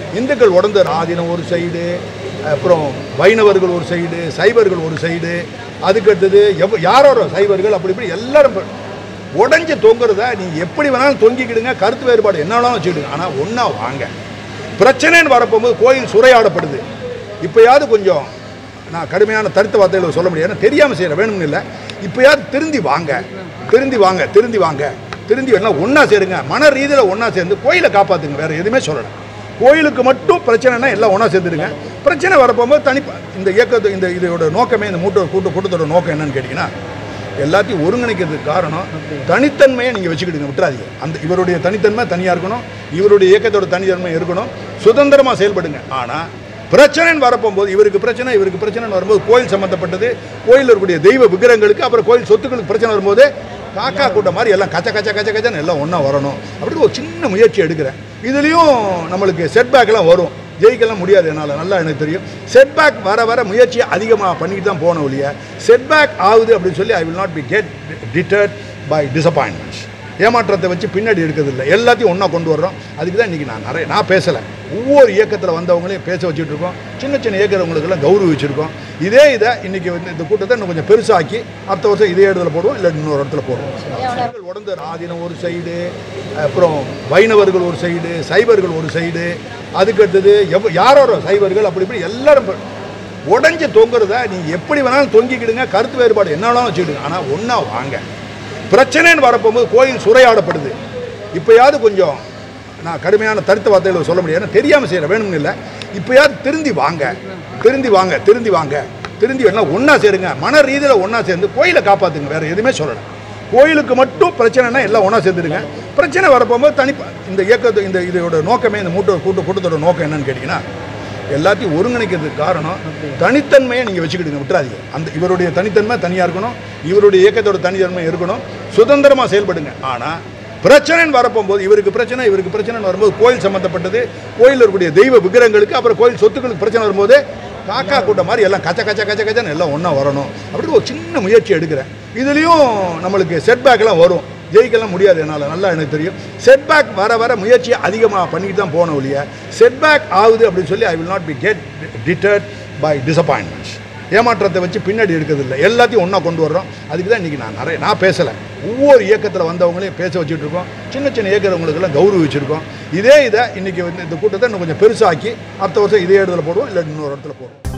இந்துக்கள் உடந்த ஆதீனம் ஒரு சைடு அப்புறம் வைணவர்கள் ஒரு சைடு சைவர்கள் ஒரு சைடு அதுக்கடுத்தது எவ் யாரோட சைவர்கள் அப்படி இப்படி எல்லாரும் ப- உடைஞ்சு தொங்குறத நீங்கள் எப்படி வேணாலும் தொங்கிக்கிடுங்க கருத்து வேறுபாடு என்ன வேணாலும் வச்சுக்கிடுங்க ஆனால் ஒன்றா வாங்க பிரச்சனைன்னு வரப்போகும்போது கோயில் சுரையாடப்படுது இப்போயாவது கொஞ்சம் நான் கடுமையான தருத்த வார்த்தைகளை சொல்ல முடியாது ஏன்னா தெரியாமல் செய்கிறேன் வேணும்னு இல்லை இப்போயாவது திருந்தி வாங்க திருந்தி வாங்க திருந்தி வாங்க திருந்தி வேணா ஒன்றா சேருங்க மன ரீதியில் ஒன்றா சேர்ந்து கோயிலை காப்பாற்றுங்க வேறு எதுவுமே சொல்லலை கோயிலுக்கு மட்டும் பிரச்சனைனா எல்லாம் ஒன்றா சேர்ந்துருங்க பிரச்சனை வரப்போகும்போது தனி இந்த இயக்கத்து இந்த இதோட நோக்கமே இந்த மூட்டை கூட்டு கூட்டத்தோட நோக்கம் என்னன்னு கேட்டிங்கன்னா எல்லாத்தையும் ஒருங்கிணைக்கிறதுக்கு காரணம் தனித்தன்மையை நீங்கள் வச்சுக்கிடுங்க விட்டுறாதீங்க அந்த இவருடைய தனித்தன்மை தனியாக இருக்கணும் இவருடைய இயக்கத்தோட தனித்தன்மை இருக்கணும் சுதந்திரமாக செயல்படுங்க ஆனால் பிரச்சனைன்னு வரப்போகும்போது இவருக்கு பிரச்சனை இவருக்கு பிரச்சனைன்னு வரும்போது கோயில் சம்மந்தப்பட்டது கோயிலில் இருக்கக்கூடிய தெய்வ விக்கிரகங்களுக்கு அப்புறம் கோயில் சொத்துக்களுக்கு பிரச்சனை வரும்போது காக்கா கூட்டம் மாதிரி எல்லாம் கச்ச கச்ச கச்ச கச்சன்னு எல்லாம் ஒன்றா வரணும் அப்படின்னு ஒரு சின்ன முயற்சி எடுக்கிறேன் இதுலேயும் நம்மளுக்கு செட்பேக்லாம் வரும் ஜெயிக்கலாம் முடியாது என்னால் நல்லா எனக்கு தெரியும் செட்பேக் வர வர முயற்சியை அதிகமாக பண்ணிட்டு தான் போன ஒழிய செட்பேக் ஆகுது அப்படின்னு சொல்லி I will not be get deterred by disappointments ஏமாற்றத்தை வச்சு பின்னாடி எடுக்கிறது இல்லை எல்லாத்தையும் ஒன்றா கொண்டு வர்றோம் அதுக்கு தான் இன்றைக்கி நான் நிறைய நான் பேசலை ஒவ்வொரு இயக்கத்தில் வந்தவங்களையும் பேச வச்சுட்டு இருக்கோம் சின்ன சின்ன இயக்கிறவங்களுக்கெல்லாம் கௌரவிச்சிருக்கோம் இதே இதை இன்றைக்கி வந்து இந்த கூட்டத்தை இன்னும் கொஞ்சம் பெருசாக்கி அடுத்த வருஷம் இதே இடத்துல போடுவோம் இல்லை இன்னொரு இடத்துல போடுவோம் உடந்த ஆதீனம் ஒரு சைடு அப்புறம் வைணவர்கள் ஒரு சைடு சைவர்கள் ஒரு சைடு அதுக்கடுத்தது எவ் யாரோட சைவர்கள் அப்படி இப்படி எல்லாரும் ப- உடைஞ்சு தொங்குறத நீங்கள் எப்படி வேணாலும் தொங்கிக்கிடுங்க கருத்து வேறுபாடு என்ன வேணாலும் வச்சுக்கிடுங்க ஆனால் ஒன்றா வாங்க பிரச்சனைன்னு வரப்போகும்போது கோயில் சுரையாடப்படுது இப்போயாவது கொஞ்சம் நான் கடுமையான தருத்த வார்த்தைகளை சொல்ல முடியாது ஏன்னா தெரியாமல் செய்கிறேன் வேணும்னு இல்லை இப்போயாவது திருந்தி வாங்க திருந்தி வாங்க திருந்தி வாங்க திருந்தி வேணா ஒன்றா சேருங்க மன ரீதியில் ஒன்றா சேர்ந்து கோயிலை காப்பாற்றுங்க வேறு எதுவுமே சொல்லலை கோயிலுக்கு மட்டும் பிரச்சனைனா எல்லாம் ஒன்றா சேர்ந்துருங்க பிரச்சனை வரப்போகும்போது தனி இந்த இயக்கத்து இந்த இதோட நோக்கமே இந்த மூட்டை கூட்டு கூட்டத்தோட நோக்கம் என்னன்னு கேட்டிங்கன்னா எல்லாத்தையும் ஒருங்கிணைக்கிறதுக்கு காரணம் தனித்தன்மையை நீங்கள் வச்சுக்கிடுங்க விட்டுறாதீங்க அந்த இவருடைய தனித்தன்மை தனியாக இருக்கணும் இவருடைய இயக்கத்தோட தனித்தன்மை இருக்கணும் சுதந்திரமாக செயல்படுங்க ஆனால் பிரச்சனைன்னு வரப்போகும்போது இவருக்கு பிரச்சனை இவருக்கு பிரச்சனைன்னு வரும்போது கோயில் சம்மந்தப்பட்டது கோயிலில் இருக்கக்கூடிய தெய்வ விக்கிரகங்களுக்கு அப்புறம் கோயில் சொத்துக்களுக்கு பிரச்சனை வரும்போது காக்கா கூட்டம் மாதிரி எல்லாம் கச்ச கச்ச கச்ச கச்சன்னு எல்லாம் ஒன்றா வரணும் அப்படின்னு ஒரு சின்ன முயற்சி எடுக்கிறேன் இதுலேயும் நம்மளுக்கு செட்பேக்லாம் வரும் ஜெயிக்கலாம் முடியாது என்னால் நல்லா எனக்கு தெரியும் செட்பேக் வர வர முயற்சியை அதிகமாக பண்ணிட்டு தான் போன ஒழிய செட்பேக் ஆகுது அப்படின்னு சொல்லி I will not be get deterred by disappointments ஏமாற்றத்தை வச்சு பின்னாடி எடுக்கிறது இல்லை எல்லாத்தையும் ஒன்றா கொண்டு வர்றோம் அதுக்கு தான் இன்றைக்கி நான் நிறைய நான் பேசலை ஒவ்வொரு இயக்கத்தில் வந்தவங்களையும் பேச வச்சுட்டு இருக்கோம் சின்ன சின்ன இயக்கிறவங்களுக்கெல்லாம் கௌரவிச்சிருக்கோம் இதே இதை இன்றைக்கி வந்து இந்த கூட்டத்தை இன்னும் கொஞ்சம் பெருசாக்கி அடுத்த வருஷம் இதே இடத்துல போடுவோம் இல்லை இன்னொரு இடத்துல போடுவோம்